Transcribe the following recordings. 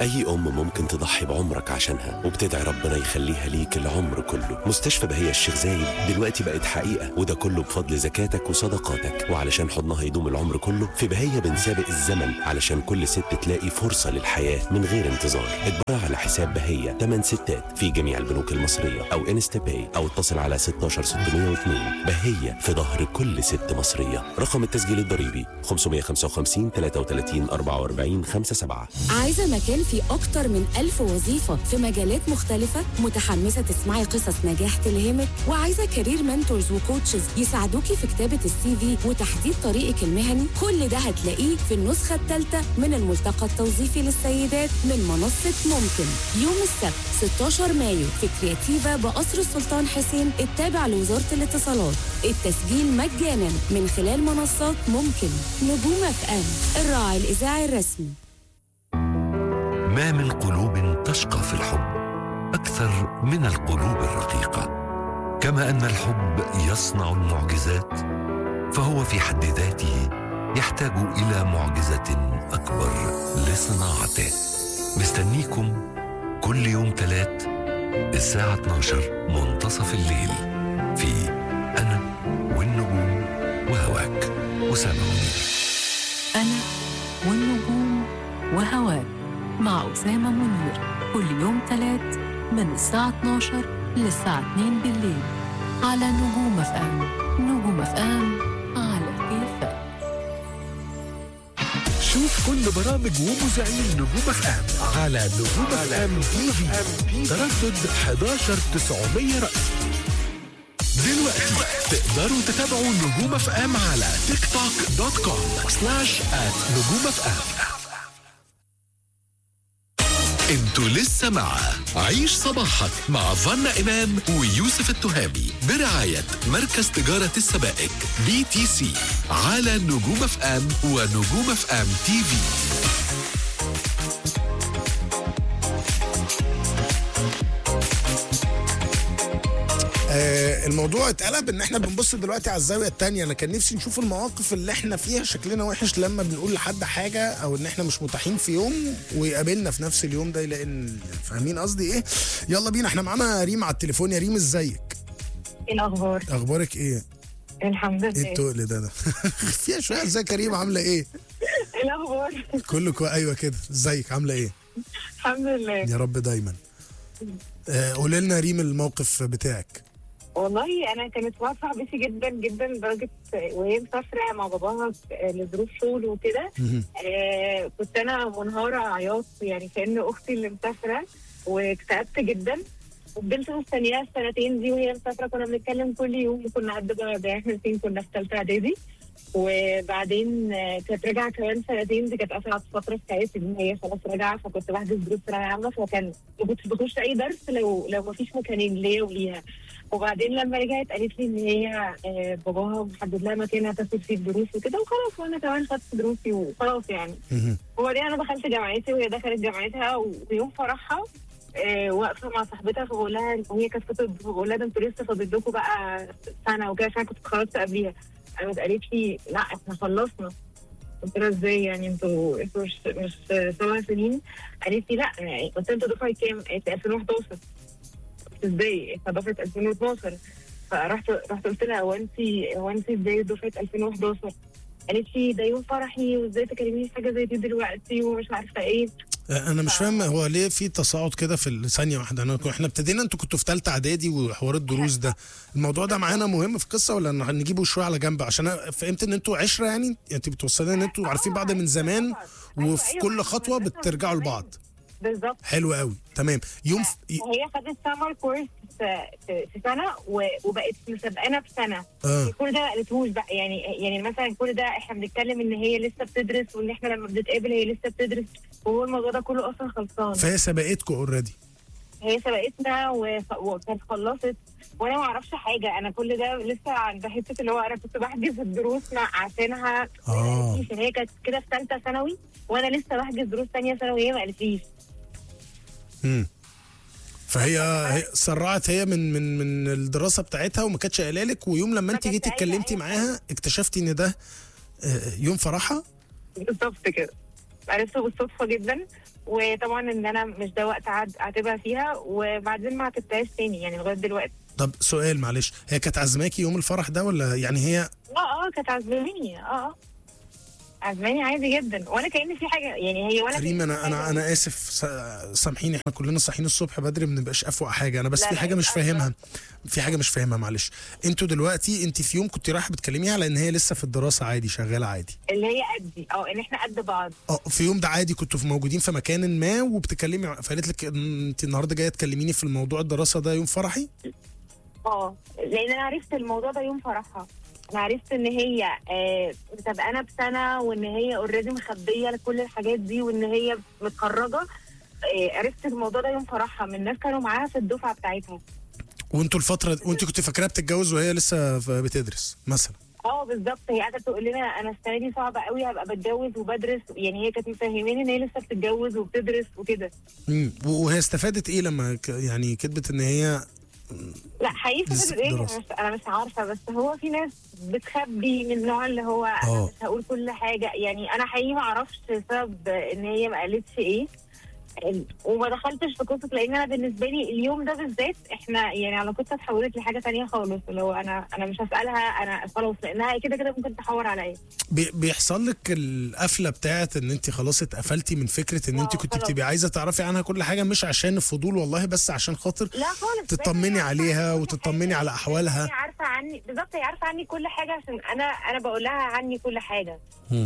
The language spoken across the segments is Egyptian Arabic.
أي أم ممكن تضحي بعمرك عشانها وبتدعي ربنا يخليها ليك العمر كله مستشفى بهية الشيخ زايد دلوقتي بقت حقيقة وده كله بفضل زكاتك وصدقاتك وعلشان حضنها يدوم العمر كله في بهية بنسابق الزمن علشان كل ست تلاقي فرصة للحياة من غير انتظار اتبرع على حساب بهية 8 ستات في جميع البنوك المصرية أو انستا باي أو اتصل على 16602 بهية في ظهر كل ست مصرية رقم التسجيل الضريبي 555 33 44 57 عايزة مكان فيه أكتر من ألف وظيفة في مجالات مختلفة متحمسة تسمعي قصص نجاح تلهمك وعايزة كارير منتورز وكوتشز يساعدوكي في كتابة السي في وتحديد طريقك المهني كل ده هتلاقيه في النسخة الثالثة من الملتقى التوظيفي للسيدات من منصة ممكن يوم السبت 16 مايو في كرياتيفا بقصر السلطان حسين التابع لوزارة الاتصالات التسجيل مجانا من خلال منصات ممكن نجوم اف ام الراعي الإذاعي الرسمي ما من قلوب تشقى في الحب اكثر من القلوب الرقيقه كما ان الحب يصنع المعجزات فهو في حد ذاته يحتاج الى معجزه اكبر لصناعته مستنيكم كل يوم ثلاث الساعه 12 منتصف الليل في انا والنجوم وهواك اسامه منير أنا والنجوم وهواك مع أسامة منير كل يوم تلات من الساعة 12 للساعة 2 بالليل على نجوم اف ام نجوم اف ام على كيفك شوف كل برامج ومذيعين نجوم اف ام على نجوم اف ام تي في تردد 11 900 رأس دلوقتي تقدروا تتابعوا نجوم اف ام على تيك توك دوت كوم سلاش ات نجوم اف ام انتوا لسه مع عيش صباحك مع فنا امام ويوسف التهامي برعايه مركز تجاره السبائك بي تي سي على نجوم اف ام ونجوم اف ام تي في آه الموضوع اتقلب ان احنا بنبص دلوقتي على الزاويه التانية انا كان نفسي نشوف المواقف اللي احنا فيها شكلنا وحش لما بنقول لحد حاجه او ان احنا مش متاحين في يوم ويقابلنا في نفس اليوم ده لان فاهمين قصدي ايه يلا بينا احنا معانا ريم على التليفون يا ريم ازيك ايه الاخبار اخبارك ايه الحمد ايه لله التقل ده ده فيها شويه ازيك يا ريم عامله ايه ايه الاخبار كله كو... ايوه كده ازيك عامله ايه الحمد لله يا رب دايما آه قولي لنا يا ريم الموقف بتاعك والله انا كانت واقفه صاحبتي جدا جدا لدرجه وهي مسافره مع باباها لظروف شغل وكده مهم. آه كنت انا منهاره عياط يعني كان اختي اللي مسافره واكتئبت جدا وفضلت مستنياها السنتين دي وهي مسافره كنا بنتكلم كل يوم وكنا قد بعض يعني احنا الاثنين كنا في ثالثه اعدادي وبعدين آه، كانت راجعه كمان سنتين دي كانت اصعب فتره في حياتي ان هي خلاص راجعه فكنت بحجز دروس ثانويه عامه فكان ما كنتش بخش اي درس لو لو ما فيش مكانين ليا وليها وبعدين لما رجعت قالت لي ان هي آه، باباها محدد لها مكان هتاخد فيه الدروس وكده وخلاص وانا كمان خدت دروسي وخلاص يعني مهم. وبعدين انا دخلت جامعتي وهي دخلت جامعتها ويوم فرحها آه، واقفه مع صاحبتها فبقول لها إن هي كانت في طب فبقول لها ده انتوا لسه فاضل لكم بقى سنه وكده عشان أنا كنت اتخرجت قبليها قامت قالت لي لا احنا خلصنا قلت لها ازاي يعني انتوا انتوا مش مش سبع سنين قالت لي لا يعني قلت لها انتوا دفعه كام؟ قالت لي 2011 قلت ازاي؟ احنا دفعه 2012 فرحت رحت قلت لها هو انت هو انت ازاي دفعه 2011 قالت لي ده يوم فرحي وازاي تكلميني في حاجه زي دي دلوقتي ومش عارفه ايه انا مش فاهم هو ليه في تصاعد كده في الثانيه واحده انا احنا ابتدينا انتوا كنتوا في ثالثه اعدادي وحوار الدروس ده الموضوع ده معانا مهم في القصه ولا ن- نجيبه شويه على جنب عشان انا فهمت ان انتوا عشره يعني يعني انت بتوصلي ان انتوا عارفين بعض من زمان أيوة، وفي أيوة، كل إحنا خطوه مدرسة من بترجعوا زمان. لبعض بالظبط حلو قوي تمام يوم ف... ي- وهي خدت سمر كورس في, في, في سنه و- وبقت مسابقانا بسنه اه كل ده ما قالتهوش بقى يعني يعني مثلا كل ده احنا بنتكلم ان هي لسه بتدرس وان احنا لما بنتقابل هي لسه بتدرس وهو الموضوع ده كله اصلا خلصان فهي سبقتكم اوريدي هي سبقتنا وخ- وكانت خلصت وانا ما اعرفش حاجه انا كل ده لسه عند حته اللي هو انا كنت بحجز الدروس مع عشانها آه. عشان هي كانت كده في ثالثه ثانوي وانا لسه بحجز دروس ثانيه ثانوي هي ما قالتليش امم فهي هي سرعت هي من من من الدراسه بتاعتها وما كانتش قايله لك ويوم لما انت كانتش جيتي قايلة اتكلمتي أي معاها اكتشفتي ان ده آه، يوم فرحها بالظبط كده عرفته بالصدفه جدا وطبعا ان انا مش ده وقت عاد- اعاتبها فيها وبعدين ما عاتبتهاش تاني يعني لغايه دلوقتي طب سؤال معلش هي كانت عازماكي يوم الفرح ده ولا يعني هي اه اه كانت عزماني اه اه عزماني عادي جدا ولا كأن في حاجه يعني هي ولا كريم كأن انا في انا حاجة. انا اسف س- سامحيني احنا كلنا صاحيين الصبح بدري ما بنبقاش افوق حاجه انا بس لا، في لا، حاجه مش يبقى فاهمها في حاجه مش فاهمها معلش انتوا دلوقتي انت في يوم كنت رايحه بتكلميها على ان هي لسه في الدراسه عادي شغاله عادي اللي هي قدي اه ان احنا قد بعض اه في يوم ده عادي كنتوا في موجودين في مكان ما وبتكلمي فقالت لك إن انت النهارده جايه تكلميني في الموضوع الدراسه ده يوم فرحي اه لان انا عرفت الموضوع ده يوم فرحها انا عرفت ان هي آه سابقانا بسنه وان هي اوريدي مخبيه كل الحاجات دي وان هي متخرجه آه عرفت الموضوع ده يوم فرحها من ناس كانوا معاها في الدفعه بتاعتها وانتوا الفتره وانت كنت فاكراها بتتجوز وهي لسه ف- بتدرس مثلا اه بالظبط هي قاعده تقول لنا انا السنه دي صعبه قوي هبقى بتجوز وبدرس يعني هي كانت مفهماني ان هي لسه بتتجوز وبتدرس وكده امم وهي استفادت ايه لما ك- يعني كتبت ان هي لا حقيقي لسه فكرة في ايه الدراسة. مش انا مش عارفه بس هو في ناس بتخبي من النوع اللي هو انا اه. مش هقول كل حاجه يعني انا حقيقي ما اعرفش سبب ان هي ما قالتش ايه ال- وما دخلتش في قصه لان انا بالنسبه لي اليوم ده بالذات احنا يعني علاقتنا اتحولت لحاجه تانية خالص اللي هو انا انا مش هسالها انا خلاص لانها كده كده ممكن تحور عليا بي- بيحصل لك القفله بتاعت ان انت خلاص اتقفلتي من فكره ان انت اه، كنت خلاص. بتبقي عايزه تعرفي عنها كل حاجه مش عشان الفضول والله بس عشان خاطر لا خالص تطمني هي عليها عارفة كل وتطمني حاجة. على أحوالها. هي عارفه عني بالظبط هي عارفه عني كل حاجه عشان انا انا بقول لها عني كل حاجه مم.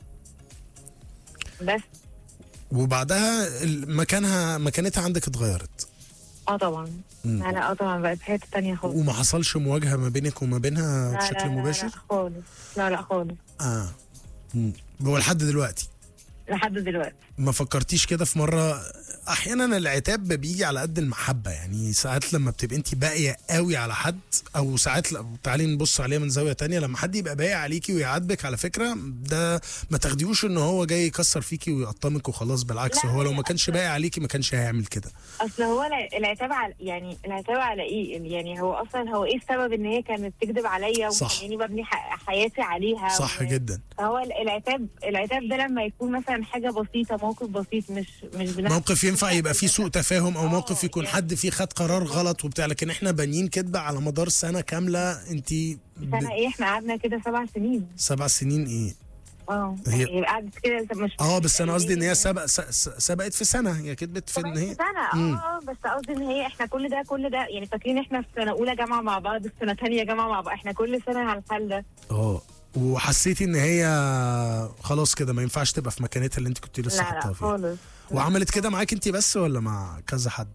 بس وبعدها ال- مكانها مكانتها عندك اتغيرت اه طبعا مم. لا لا اه طبعا بقت في حته تانية خالص وما حصلش مواجهه ما بينك وما بينها لا بشكل لا لا مباشر لا خالص لا لا خالص اه مم. هو لحد دلوقتي لحد دلوقتي ما فكرتيش كده في مره احيانا العتاب بيجي على قد المحبه يعني ساعات لما بتبقى انت باقيه قوي على حد او ساعات ل- تعالي نبص عليها من زاويه تانية لما حد يبقى باقي عليكي ويعاتبك على فكره ده ما تاخديهوش ان هو جاي يكسر فيكي ويقطمك وخلاص بالعكس لا، هو لو هي ما كانش أصلاً- باقي عليكي ما كانش هيعمل كده اصل هو الع- العتاب على يعني العتاب على ايه يعني هو اصلا هو ايه السبب ان هي كانت تكذب عليا صح. وخليني ببني ح- حياتي عليها صح و- جدا فهو ال- العتاب العتاب ده لما يكون مثلا حاجه بسيطه موقف بسيط مش مش بنفس موقف ينفع يبقى فيه سوء تفاهم او آه، موقف يكون يعني- حد فيه خد قرار غلط وبتاع لكن احنا بانيين كدبه على مدار سنه كامله انت سنه ايه احنا قعدنا كده سبع سنين سبع سنين ايه اه هي- يعني قعدت كده مش اه بس انا قصدي ان هي سبق س- س- سبقت في سنه هي كدبت في ان سبعين هي سنة مم. اه بس قصدي ان هي احنا كل ده كل ده يعني فاكرين احنا في سنة أولى جامعة مع بعض في سنة تانية جامعة مع بعض احنا كل سنة على الحال ده اه وحسيتي ان هي خلاص كده ما ينفعش تبقى في مكانتها اللي انت كنت لسه لا حاطاها لا فيها خالص وعملت كده معاك انت بس ولا مع كذا حد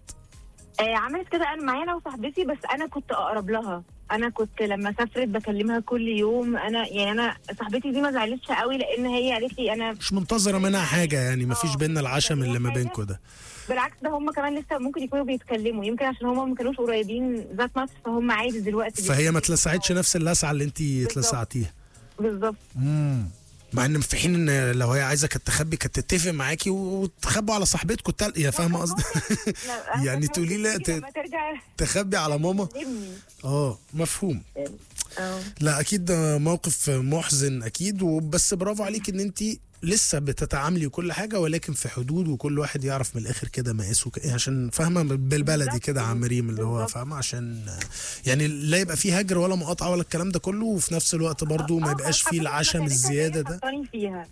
آه عملت كده انا معايا انا وصاحبتي بس انا كنت اقرب لها انا كنت لما سافرت بكلمها كل يوم انا يعني انا صاحبتي دي ما زعلتش قوي لان هي قالت لي انا مش منتظره منها حاجه يعني ما فيش اه. بينا العشم اللي ما حاجة. بينكم ده بالعكس ده هم كمان لسه ممكن يكونوا بيتكلموا يمكن عشان هم ما كانوش قريبين ذات نفس فهم عادي دلوقتي فهي ما اتلسعتش نفس اللسعه اللي انت اتلسعتيها بالظبط امم مع ان في حين ان لو هي عايزه كانت تخبي كانت تتفق معاكي وتخبوا على صاحبتكم التال... يا فاهمه قصدي لا، أنا يعني بس تقولي لا ممكن ت- لما ترجع تخبي على ماما تكلمني اه مفهوم اه لا اكيد ده موقف محزن اكيد وبس برافو عليك ان انت لسه بتتعاملي كل حاجه ولكن في حدود وكل واحد يعرف من الاخر كده مقاسه ك- عشان فاهمه بالبلدي بالظبط. كده عم مريم اللي هو بالظبط. فاهمه عشان يعني لا يبقى فيه هجر ولا مقاطعه ولا الكلام ده كله وفي نفس الوقت برضو ما آه، يبقاش خلاص فيه حطيتها العشم مكانتها الزياده هي ده حطاني فيها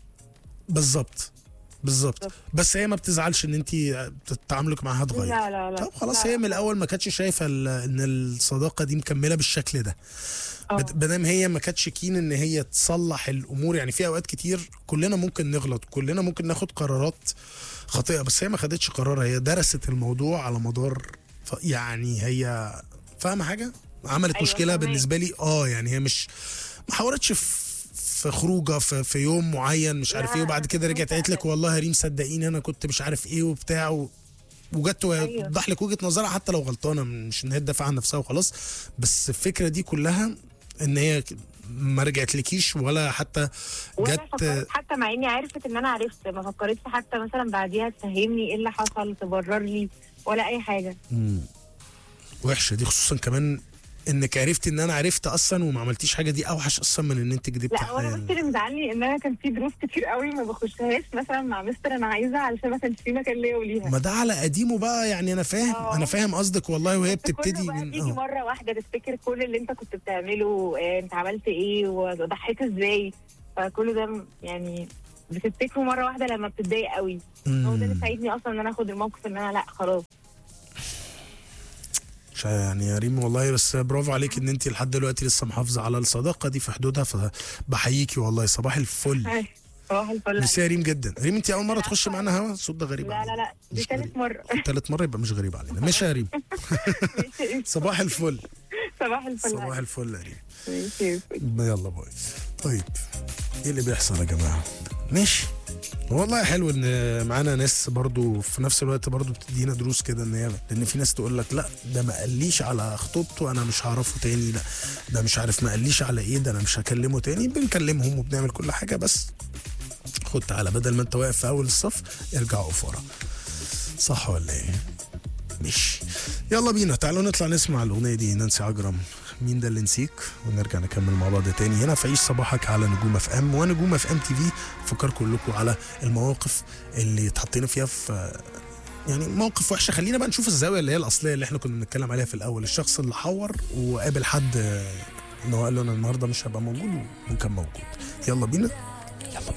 بالظبط بالظبط بس هي ما بتزعلش ان انت تعاملك معاها اتغير لا لا لا طب خلاص لا، هي من الاول ما كانتش شايفه ال- ان الصداقه دي مكمله بالشكل ده آه. بدام هي ما كانتش كين ان هي تصلح الامور يعني في اوقات كتير كلنا ممكن نغلط كلنا ممكن ناخد قرارات خاطئه بس هي ما خدتش قرار هي درست الموضوع على مدار ف يعني هي فاهمه حاجه عملت أيوة، مشكله فاهماك. بالنسبه لي اه يعني هي مش ما حاولتش في في خروجه في, في يوم معين مش عارف لا، ايه وبعد كده رجعت قالت لك والله يا ريم صدقيني انا كنت مش عارف ايه وبتاع و... وجت أيوة. توضح لك وجهه نظرها حتى لو غلطانه مش ان هي تدافع عن نفسها وخلاص بس الفكره دي كلها ان هي ما رجعتلكيش ولا حتى ولا جت فكرت حتى مع اني عرفت ان انا عرفت ما فكرتش حتى مثلا بعديها تفهمني ايه اللي حصل تبرر لي ولا اي حاجه مم. وحشه دي خصوصا كمان انك عرفتي ان انا عرفت اصلا وما عملتيش حاجه دي اوحش اصلا من ان انت كدبتي لا هو انا بس اللي مزعلني ان انا كان في دروس كتير قوي ما بخشهاش مثلا مع مستر انا عايزه علشان ما كانش في مكان ليا وليها ما ده على قديمه بقى يعني انا فاهم آه. انا فاهم قصدك والله وهي بس كله بتبتدي بقى من بيجي اه مره واحده تفتكر كل اللي انت كنت بتعمله آه، انت عملت ايه وضحيت ازاي فكل ده م- يعني بتفتكره مره واحده لما بتتضايق قوي هو ده اللي مم. ساعدني اصلا ان انا اخد الموقف ان انا لا خلاص مش يعني يا ريم والله بس برافو عليك ان انت لحد دلوقتي لسه محافظه على الصداقه دي في حدودها فبحييكي والله صباح الفل صباح الفل ميرسي يا ريم جدا ريم انت اول مره تخشي معانا هوا الصوت ده غريب لا لا علينا. لا دي مش ثالث غريب. مره تالت مره يبقى مش غريب علينا ماشي يا ريم صباح الفل صباح الفل صباح الفل يا ريم ماشي. يلا باي طيب ايه اللي بيحصل يا جماعه ماشي والله حلو ان معانا ناس برضو في نفس الوقت برضو بتدينا دروس كده ان هي لان في ناس تقول لك لا ده ما قاليش على خطوبته انا مش هعرفه تاني لا ده مش عارف ما قاليش على ايه ده انا مش هكلمه تاني بنكلمهم وبنعمل كل حاجه بس خد تعالى بدل ما انت واقف في اول الصف ارجع اقف ورا صح ولا ايه ماشي يلا بينا تعالوا نطلع نسمع الاغنيه دي نانسي عجرم مين ده اللي نسيك ونرجع نكمل مع بعض تاني هنا في عيش صباحك على نجوم اف ام ونجوم اف ام تي في فكر كلكم على المواقف اللي اتحطينا فيها في يعني موقف وحشه خلينا بقى نشوف الزاويه اللي هي الاصليه اللي احنا كنا بنتكلم عليها في الاول الشخص اللي حور وقابل حد آه، ان هو قال له انا النهارده مش هبقى موجود وكان موجود يلا بينا يلا بينا